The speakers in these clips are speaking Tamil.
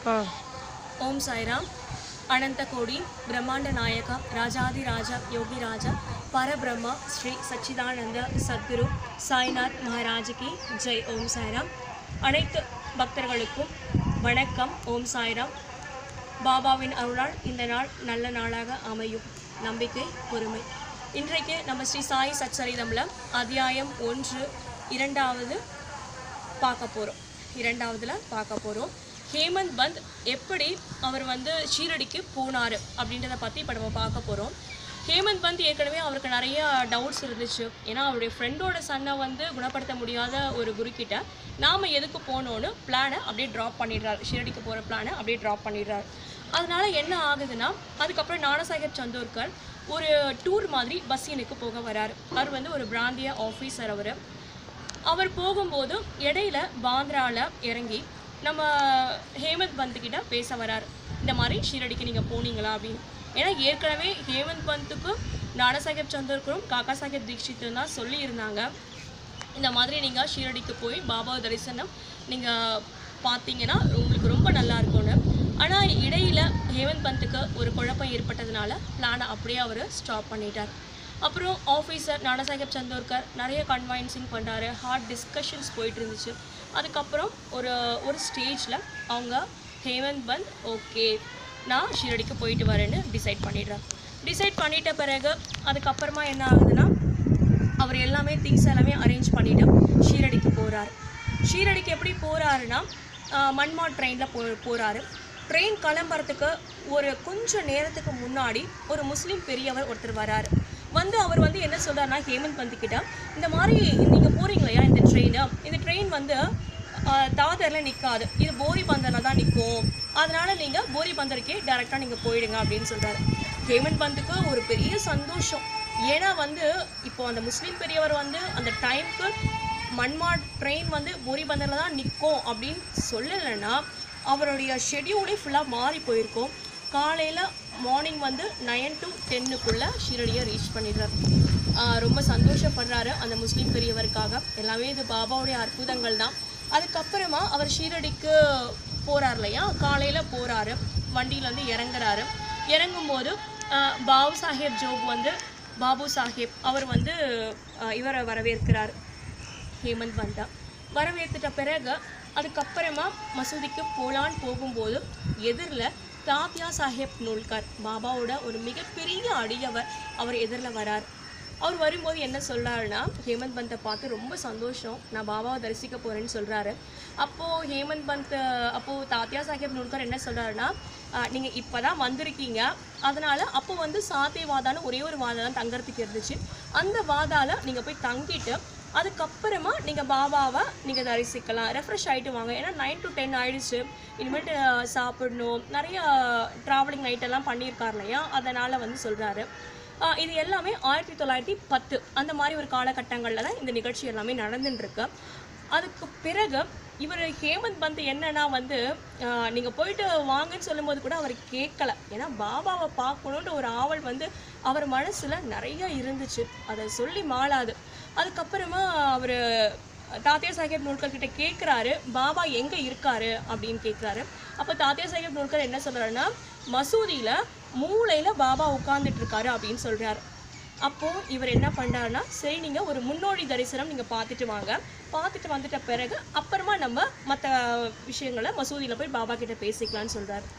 ஆ ஓம் சாய்ராம் அனந்த கோடி பிரம்மாண்ட நாயகா ராஜாதி ராஜா யோகி ராஜா பரபிரம்மா ஸ்ரீ சச்சிதானந்த சத்குரு சாய்நாத் மகாராஜுக்கு ஜெய் ஓம் சாய்ராம் அனைத்து பக்தர்களுக்கும் வணக்கம் ஓம் சாய்ராம் பாபாவின் அருளால் இந்த நாள் நல்ல நாளாக அமையும் நம்பிக்கை பொறுமை இன்றைக்கு நம்ம ஸ்ரீ சாய் சச்சரிதம்ல அத்தியாயம் ஒன்று இரண்டாவது பார்க்க போகிறோம் இரண்டாவதுல பார்க்க போகிறோம் ஹேமந்த் பந்த் எப்படி அவர் வந்து ஷீரடிக்கு போனார் அப்படின்றத பற்றி இப்போ நம்ம பார்க்க போகிறோம் ஹேமந்த் பந்த் ஏற்கனவே அவருக்கு நிறைய டவுட்ஸ் இருந்துச்சு ஏன்னா அவருடைய ஃப்ரெண்டோட சன்னை வந்து குணப்படுத்த முடியாத ஒரு குருக்கிட்ட நாம் எதுக்கு போகணுன்னு பிளானை அப்படியே ட்ராப் பண்ணிடுறாரு ஷீரடிக்கு போகிற பிளானை அப்படியே ட்ராப் பண்ணிடுறாரு அதனால என்ன ஆகுதுன்னா அதுக்கப்புறம் நானாசாஹேப் சந்தோர்கர் ஒரு டூர் மாதிரி பஸ்ஸினுக்கு போக வராரு அவர் வந்து ஒரு பிராந்திய ஆஃபீஸர் அவர் அவர் போகும்போது இடையில பாந்திரால இறங்கி நம்ம ஹேமந்த் பந்த் கிட்ட பேச வராரு இந்த மாதிரி ஷீரடிக்கு நீங்கள் போனீங்களா அப்படின்னு ஏன்னா ஏற்கனவே ஹேமந்த் பந்துக்கு நானா சாஹேப் சந்தோர்கரும் காக்கா சாஹேப் தீக்ஷித்தும் தான் சொல்லியிருந்தாங்க இந்த மாதிரி நீங்கள் ஷீரடிக்கு போய் பாபா தரிசனம் நீங்கள் பார்த்தீங்கன்னா உங்களுக்கு ரொம்ப நல்லா இருக்கும்னு ஆனால் இடையில ஹேமந்த் பந்துக்கு ஒரு குழப்பம் ஏற்பட்டதுனால பிளானை அப்படியே அவர் ஸ்டாப் பண்ணிட்டார் அப்புறம் ஆஃபீஸர் நானாசாஹேப் சந்தோர்கர் நிறைய கன்வைன்சிங் பண்ணாரு ஹார்ட் டிஸ்கஷன்ஸ் போயிட்டு இருந்துச்சு அதுக்கப்புறம் ஒரு ஒரு ஸ்டேஜில் அவங்க ஹேமந்த் பந்த் ஓகே நான் ஷீரடிக்கு போயிட்டு வரேன்னு டிசைட் பண்ணிடுறேன் டிசைட் பண்ணிட்ட பிறகு அதுக்கப்புறமா என்ன ஆகுதுன்னா அவர் எல்லாமே திங்ஸ் எல்லாமே அரேஞ்ச் பண்ணிட்டு ஷீரடிக்கு போகிறாரு ஷீரடிக்கு எப்படி போகிறாருன்னா மன்மா ட்ரெயினில் போ போகிறாரு ட்ரெயின் கிளம்புறதுக்கு ஒரு கொஞ்சம் நேரத்துக்கு முன்னாடி ஒரு முஸ்லீம் பெரியவர் ஒருத்தர் வராரு வந்து அவர் வந்து என்ன சொல்றாருன்னா ஹேமந்த் பந்த் கிட்ட இந்த மாதிரி நீங்கள் போகிறீங்க இல்லையா இந்த ட்ரெயின் இந்த ட்ரெயின் வந்து ஆஹ், தாதர்ல நிற்காது இது போரி பந்தரில் தான் நிற்கும் அதனால நீங்கள் போரி பந்தருக்கே டேரெக்டாக நீங்கள் போயிடுங்க அப்படின்னு சொல்கிறாரு ஹேமந்த் பந்துக்கு ஒரு பெரிய சந்தோஷம் ஏன்னா வந்து இப்போ அந்த முஸ்லீம் பெரியவர் வந்து அந்த டைம்க்கு மன்மா ட்ரெயின் வந்து போரி பந்தரில் தான் நிற்கும் அப்படின்னு சொல்லலைன்னா அவருடைய ஷெட்யூலே ஃபுல்லாக மாறி போயிருக்கும் காலையில் மார்னிங் வந்து நைன் டு டென்னுக்குள்ளே ஷீரடியை ரீச் பண்ணிடுறார் ஆஹ் ரொம்ப சந்தோஷப்படுறாரு அந்த முஸ்லீம் பெரியவருக்காக எல்லாமே இது பாபாவுடைய அற்புதங்கள் தான் அதுக்கப்புறமா அவர் ஷீரடிக்கு போகிறார் இல்லையா காலையில் போகிறாரு வண்டியில் வந்து இறங்குறாரு இறங்கும்போது ஆஹ் பாபு சாஹேப் ஜோக் வந்து பாபு சாஹேப் அவர் வந்து ஆஹ் இவரை வரவேற்கிறார் ஹேமந்த் பந்தா வரவேற்றுட்ட பிறகு அதுக்கப்புறமா மசூதிக்கு போலான்னு போகும்போது எதிரில் தாத்யா சாஹேப் நூல்கர் பாபாவோட ஒரு மிகப்பெரிய அடியவர் அவர் எதிரில் வரார் அவர் வரும்போது என்ன சொல்றாருன்னா ஹேமந்த் பந்தை பார்த்து ரொம்ப சந்தோஷம் நான் பாபாவை தரிசிக்க போகிறேன்னு சொல்கிறாரு அப்போது ஹேமந்த் பந்த் அப்போது தாத்யா சாஹேப் நூல்கர் என்ன சொல்கிறாருன்னா நீங்கள் இப்போ தான் வந்திருக்கீங்க அதனால் அப்போ வந்து சாத்தே வாதான்னு ஒரே ஒரு வாதம் தான் தங்கறதுக்கு இருந்துச்சு அந்த வாதால நீங்கள் போய் தங்கிட்டு அதுக்கப்புறமா நீங்கள் பாபாவை நீங்கள் தரிசிக்கலாம் ரெஃப்ரெஷ் ஆகிட்டு வாங்க ஏன்னா நைன் டு டென் ஆயிடுச்சு இனிமேட்டு அஹ், சாப்பிடணும் நிறைய ட்ராவலிங் நைட்டெல்லாம் பண்ணியிருக்கார் இல்லையா அதனால் வந்து சொல்கிறாரு இது எல்லாமே ஆயிரத்தி தொள்ளாயிரத்தி பத்து அந்த மாதிரி ஒரு காலகட்டங்களில் தான் இந்த நிகழ்ச்சி எல்லாமே நடந்துட்டு இருக்கு அதுக்கு பிறகு இவர் ஹேமந்த் பந்த் என்னன்னா வந்து நீங்கள் போயிட்டு வாங்கன்னு சொல்லும்போது கூட அவர் கேட்கல ஏன்னா பாபாவை பார்க்கணுன்ற ஒரு ஆவல் வந்து அவர் மனசில் நிறைய இருந்துச்சு அதை சொல்லி மாளாது அதுக்கப்புறமா அவர் தாத்தியா சாஹேப் நூல்கர் கிட்ட கேட்குறாரு பாபா எங்கே இருக்காரு அப்படின்னு கேட்குறாரு அப்போ தாத்தியா சாஹேப் நூல்கர் என்ன சொல்கிறாருன்னா மசூதியில் மூளையில் பாபா உட்கார்ந்துட்டு இருக்காரு அப்படின்னு சொல்கிறாரு அப்போது இவர் என்ன பண்ணுறாருன்னா சரி நீங்கள் ஒரு முன்னோடி தரிசனம் நீங்கள் பார்த்துட்டு வாங்க பார்த்துட்டு வந்துட்ட பிறகு அப்புறமா நம்ம மற்ற விஷயங்களை மசூதியில் போய் பாபா கிட்ட பேசிக்கலாம்னு சொல்கிறாரு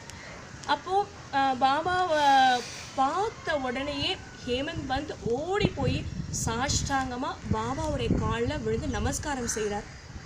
அப்போது பாபாவை பார்த்த உடனேயே ஹேமந்த் பந்த் ஓடி போய் சாஷ்டாங்கமாக பாபாவுடைய காலில் விழுந்து நமஸ்காரம் செய்கிறார்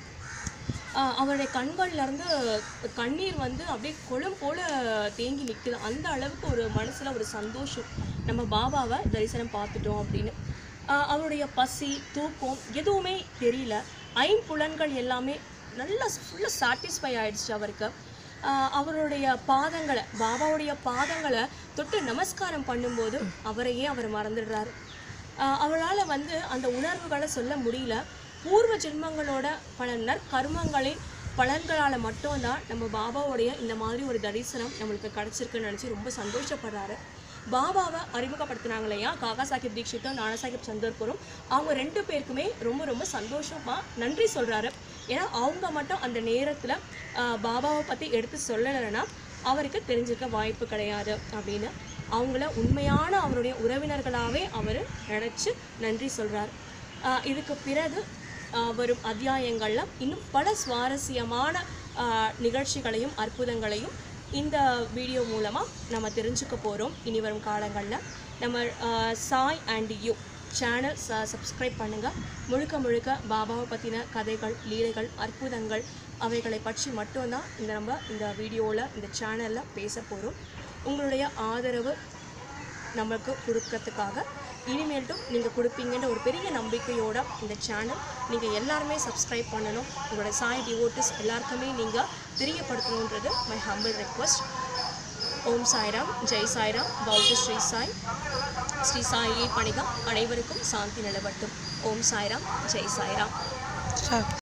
ஆஹ் அவருடைய கண்கள்ல இருந்து கண்ணீர் வந்து அப்படியே குளம் போல தேங்கி நிற்குது அந்த அளவுக்கு ஒரு மனசுல ஒரு சந்தோஷம் நம்ம பாபாவை தரிசனம் பார்த்துட்டோம் அப்படின்னு ஆஹ் அவருடைய பசி தூக்கம் எதுவுமே தெரியல ஐம்புலன்கள் எல்லாமே நல்லா ஃபுல்லாக சாட்டிஸ்ஃபை ஆயிடுச்சு அவருக்கு ஆஹ் அவருடைய பாதங்களை பாபாவுடைய பாதங்களை தொட்டு நமஸ்காரம் பண்ணும்போது அவரையே அவர் மறந்துடுறாரு ஆஹ் அவரால் வந்து அந்த உணர்வுகளை சொல்ல முடியல பூர்வ ஜென்மங்களோட பல நற்கர்மங்களின் பலன்களால் மட்டும்தான் நம்ம பாபாவுடைய இந்த மாதிரி ஒரு தரிசனம் நம்மளுக்கு கிடச்சிருக்குன்னு நினச்சி ரொம்ப சந்தோஷப்படுறாரு பாபாவை அறிமுகப்படுத்தினாங்க இல்லையா காகா சாஹிப் தீக்ஷித்தும் நானா சாஹிப் சந்தர்புரும் அவங்க ரெண்டு பேருக்குமே ரொம்ப ரொம்ப சந்தோஷமாக நன்றி சொல்கிறாரு ஏன்னா அவங்க மட்டும் அந்த நேரத்தில் பாபாவை பற்றி எடுத்து சொல்லலைன்னா அவருக்கு தெரிஞ்சுக்க வாய்ப்பு கிடையாது அப்படின்னு அவங்கள உண்மையான அவருடைய உறவினர்களாகவே அவர் நினச்சி நன்றி சொல்கிறார் இதுக்கு பிறகு ஆஹ் வரும் அத்தியாயங்களில் இன்னும் பல சுவாரஸ்யமான ஆஹ் நிகழ்ச்சிகளையும் அற்புதங்களையும் இந்த வீடியோ மூலமாக நம்ம தெரிஞ்சுக்க போகிறோம் இனி வரும் காலங்களில் நம்ம ஆஹ் சாய் அண்ட் யூ சேனல் ச சப்ஸ்கிரைப் பண்ணுங்கள் முழுக்க முழுக்க பாபாவை பற்றின கதைகள் லீலைகள் அற்புதங்கள் அவைகளை பற்றி மட்டும்தான் இந்த நம்ம இந்த வீடியோவில் இந்த சேனலில் பேச போகிறோம் உங்களுடைய ஆதரவு நமக்கு கொடுக்கறதுக்காக இனிமேல்ட்டும் நீங்கள் கொடுப்பீங்கன்ற ஒரு பெரிய நம்பிக்கையோட இந்த சேனல் நீங்கள் எல்லாருமே சப்ஸ்கிரைப் பண்ணணும் உங்களோட சாய் டிவோட்டிஸ் எல்லாருக்குமே நீங்கள் தெரியப்படுத்தணுன்றது my humble request Om Sairam Jai Sairam பௌத்த ஸ்ரீ சாய் ஸ்ரீ சாயை பணிகம் அனைவருக்கும் சாந்தி நிலவட்டும் ஓம் சாய்ராம் ஜெய் சாய்ராம் ஸ்டார்ட்